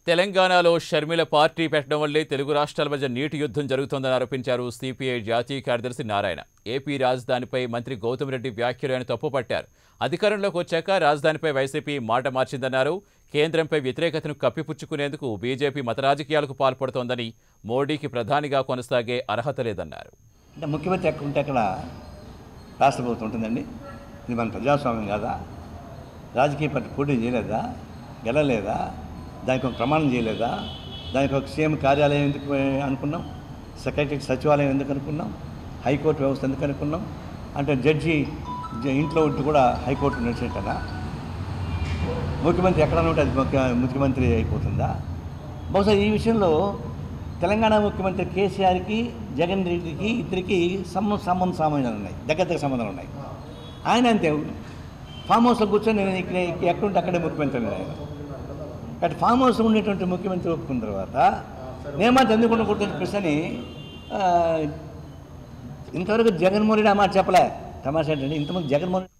తెలంగాణలో షర్మిల పార్టీ పెట్టడం వల్లే తెలుగు రాష్ట్రాల మధ్య నీటి యుద్ధం జరుగుతోందని ఆరోపించారు సిపిఐ జాతీయ కార్యదర్శి నారాయణ ఏపీ రాజధానిపై మంత్రి గౌతమ్ రెడ్డి వ్యాఖ్యలు ఆయన తప్పుపట్టారు అధికారంలోకి వచ్చాక రాజధానిపై వైసీపీ మాట మార్చిందన్నారు కేంద్రంపై వ్యతిరేకతను కప్పిపుచ్చుకునేందుకు బీజేపీ మత రాజకీయాలకు పాల్పడుతోందని మోడీకి ప్రధానిగా కొనసాగే అర్హత లేదన్నారు అంటే ముఖ్యమంత్రి ఎక్కడ ఉంటే అక్కడ రాష్ట్ర ప్రభుత్వం ఉంటుందండి ఇది మన ప్రజాస్వామ్యం కాదా రాజకీయ పార్టీ పోటీ చేయలేదా గెలలేదా దానికి ఒక ప్రమాణం చేయలేదా దానికి ఒక సీఎం కార్యాలయం ఎందుకు అనుకున్నాం సెక్రటరీ సచివాలయం ఎందుకు అనుకున్నాం హైకోర్టు వ్యవస్థ ఎందుకు అనుకున్నాం అంటే జడ్జి జ- ఇంట్లో ఉంటూ కూడా హైకోర్టు నడిచేటనా ముఖ్యమంత్రి ఎక్కడ ఉంటే అది ముఖ్య ముఖ్యమంత్రి అయిపోతుందా బహుశా ఈ విషయంలో తెలంగాణ ముఖ్యమంత్రి కేసీఆర్కి జగన్ రెడ్డికి ఇద్దరికి సంబంధ సంబంధ సంబంధాలు ఉన్నాయి దగ్గర దగ్గర సంబంధాలు ఉన్నాయి ఆయన అంతే ఫామ్ హౌస్లో కూర్చొని నేను ఇక్కడ ఎక్కడుంటే అక్కడే ముఖ్యమంత్రి అన్నాడు ఆయన కాబట్టి ఫామ్ హౌస్లో ఉండేటువంటి ముఖ్యమంత్రి ఒప్పుకున్న తర్వాత నేమాత ఎందుకు ఉండకూడదని చెప్పేసి ఇంతవరకు జగన్మోహన్ రెడ్డి ఆ మాట చెప్పలే తమాషా ఏంటంటే ఇంతమంది జగన్మోహన్